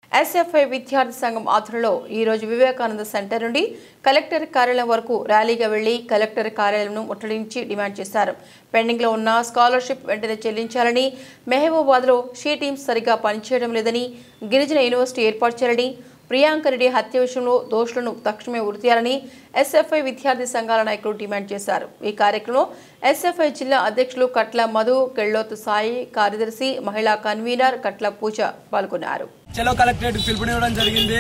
SFI విద్యార్థి సంఘం ఆధ్వర్యంలో ఈ రోజు వివేకానంద సెంటర్ నుండి కలెక్టర్ కార్యాలయం వరకు ర్యాలీగా వెళ్లి కలెక్టర్ కార్యాలయంను ముట్టడించి డిమాండ్ చేశారు పెండింగ్ లో ఉన్న స్కాలర్షిప్ వెంటనే చెల్లించాలని మెహబూబాద్ లో షీ టీమ్స్ సరిగా పనిచేయడం లేదని గిరిజన యూనివర్సిటీ ఏర్పాటు చేయాలని ప్రియాంక రెడ్డి హత్య విషయంలో దోషులను తక్షణమే ఉరితీయాలని ఎస్ఎఫ్ఐ విద్యార్థి సంఘాల నాయకులు డిమాండ్ చేశారు ఈ కార్యక్రమంలో ఎస్ఎఫ్ఐ జిల్లా అధ్యక్షులు కట్ల మధు కెళ్ళోతు సాయి కార్యదర్శి మహిళా కన్వీనర్ కట్ల పూజ పాల్గొన్నారు చలో కలెక్టరేట్ పిలుపునివ్వడం జరిగింది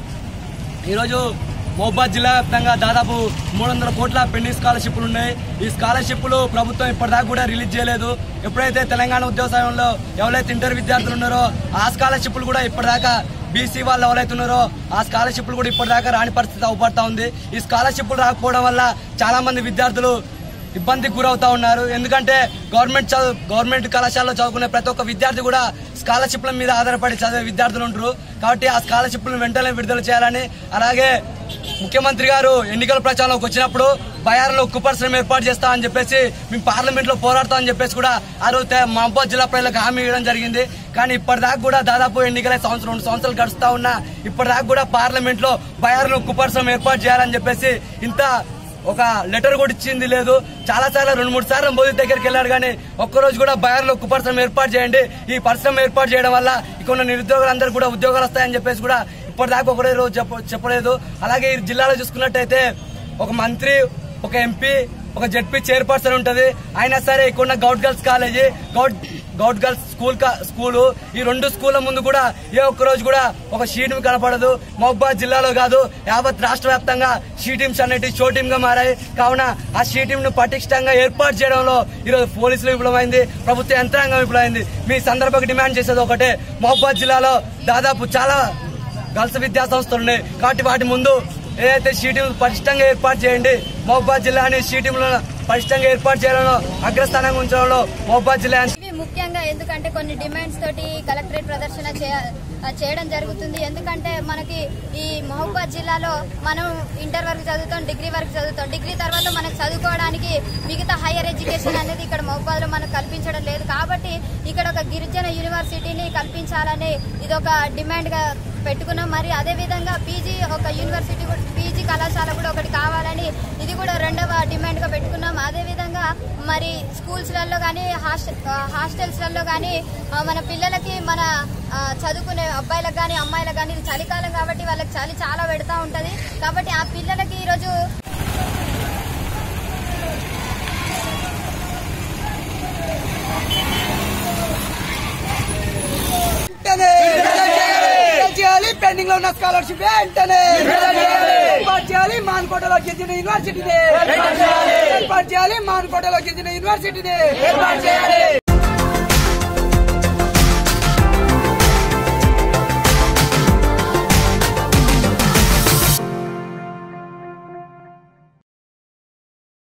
ఈరోజు మహబాద్ జిల్లా వ్యాప్తంగా దాదాపు మూడు వందల కోట్ల పెండింగ్ స్కాలర్షిప్లు ఉన్నాయి ఈ స్కాలర్షిప్లు ప్రభుత్వం ఇప్పటిదాకా కూడా రిలీజ్ చేయలేదు ఎప్పుడైతే తెలంగాణ ఉద్యోగ సమయంలో ఎవరైతే ఇంటర్ విద్యార్థులు ఉన్నారో ఆ స్కాలర్షిప్లు కూడా ఇప్పటిదాకా బీసీ వాళ్ళు ఎవరైతే ఉన్నారో ఆ స్కాలర్షిప్లు కూడా ఇప్పటిదాకా రాని పరిస్థితి అవపడతా ఉంది ఈ స్కాలర్షిప్లు రాకపోవడం వల్ల చాలా మంది విద్యార్థులు ఇబ్బందికి గురవుతా ఉన్నారు ఎందుకంటే గవర్నమెంట్ చదువు గవర్నమెంట్ కళాశాలలో చదువుకునే ప్రతి ఒక్క విద్యార్థి కూడా స్కాలర్షిప్ల మీద ఆధారపడి చదివే విద్యార్థులు ఉంటారు కాబట్టి ఆ స్కాలర్షిప్లను వెంటనే విడుదల చేయాలని అలాగే ముఖ్యమంత్రి గారు ఎన్నికల ప్రచారంలోకి వచ్చినప్పుడు బయార్లో ఉక్కు పరిశ్రమ ఏర్పాటు చేస్తా అని చెప్పేసి మేము పార్లమెంట్ లో పోరాడతామని చెప్పేసి కూడా ఆ రోజు తే- మహబూబాద్ జిల్లా ప్రజలకు హామీ ఇవ్వడం జరిగింది కానీ ఇప్పటిదాకా కూడా దాదాపు ఎన్నికల సంవత్సరం రెండు సంవత్సరాలు గడుస్తా ఉన్నా ఇప్పటిదాకా కూడా పార్లమెంట్ లో బయార్లో ఉక్కు పరిశ్రమ ఏర్పాటు చేయాలని చెప్పేసి ఇంత ఒక లెటర్ కూడా ఇచ్చింది లేదు చాలా సార్లు రెండు మూడు సార్లు మోదీ దగ్గరికి వెళ్ళాడు కానీ ఒక్కరోజు కూడా బయార్లో ఉక్కు పరిశ్రమ ఏర్పాటు చేయండి ఈ పరిశ్రమ ఏర్పాటు చేయడం వల్ల ఇక్కడ ఉన్న నిరుద్యోగులందరూ కూడా ఉద్యోగాలు వస్తాయని చెప్పేసి కూడా ఇప్పటిదాకా ఒకటే రోజు చెప్ప చెప్పలేదు అలాగే ఈ జిల్లాలో చూసుకున్నట్టయితే ఒక మంత్రి ఒక ఎంపీ ఒక జడ్పీ చైర్పర్సన్ ఉంటది అయినా సరే ఇక్కడ ఉన్న గౌట్ గర్ల్స్ కాలేజీ గౌట్ గౌట్ గర్ల్స్ స్కూల్ కా- స్కూలు ఈ రెండు స్కూళ్ళ ముందు కూడా ఏ ఒక్క రోజు కూడా ఒక షీట్ కనపడదు మహబాద్ జిల్లాలో కాదు యావత్ రాష్ట్ర వ్యాప్తంగా షీ టీమ్స్ అనేటి షో టీమ్ గా మారాయి కావున ఆ షీ టీమ్ ను పటిష్టంగా ఏర్పాటు చేయడంలో ఈరోజు పోలీసులు విఫలమైంది ప్రభుత్వ యంత్రాంగం విఫలమైంది మీ సందర్భంగా డిమాండ్ చేసేది ఒకటే మహబాద్ జిల్లాలో దాదాపు చాలా గర్ల్స్ విద్యా సంస్థలు ఉన్నాయి కాబట్టి వాటి ముందు ఏదైతే షీటీం పటిష్టంగా ఏర్పాటు చేయండి మహబాద్ జిల్లాని షీటీంలను పటిష్టంగా ఏర్పాటు చేయడంలో అగ్రస్థానంగా ఉంచడంలో మహబాద్ జిల్లా ఇవి ముఖ్యంగా ఎందుకంటే కొన్ని డిమాండ్స్ తోటి కలెక్టరేట్ ప్రదర్శన చేయ- ఆ, చేయడం జరుగుతుంది ఎందుకంటే మనకి ఈ మహబూబాద్ జిల్లాలో మనం ఇంటర్ వరకు చదువుతాం డిగ్రీ వరకు చదువుతాం డిగ్రీ తర్వాత మనకు చదువుకోవడానికి మిగతా హైయర్ ఎడ్యుకేషన్ అనేది ఇక్కడ మహబూబాద్ లో మనకు కల్పించడం లేదు కాబట్టి ఇక్కడ ఒక గిరిజన యూనివర్సిటీని కల్పించాలని ఇది ఒక డిమాండ్ గా పెట్టుకున్నాం మరి అదే విధంగా పీజీ ఒక యూనివర్సిటీ కూడా పీజీ కళాశాల కూడా ఒకటి కావాలని ఇది కూడా రెండవ డిమాండ్ గా పెట్టుకున్నాం అదే విధంగా మరి స్కూల్స్లలో కానీ హాస్టల్ హాస్టల్స్లలో కానీ మన పిల్లలకి మన ఆ, చదువుకునే అబ్బాయిలకు కానీ అమ్మాయిలకు కానీ ఇది చలికాలం కాబట్టి వాళ్ళకి చలి చాలా పెడతా ఉంటది కాబట్టి ఆ పిల్లలకి ఈరోజు వెంటనే విడుదల చేయాలి పెండింగ్ లో ఉన్న స్కాలర్షిప్ వెంటనే ఏర్పాటు చేయాలి మాన్కోటలో గిరిజన యూనివర్సిటీని ఏర్పాటు చేయాలి మాన్కోటలో గిరిజన యూనివర్సిటీని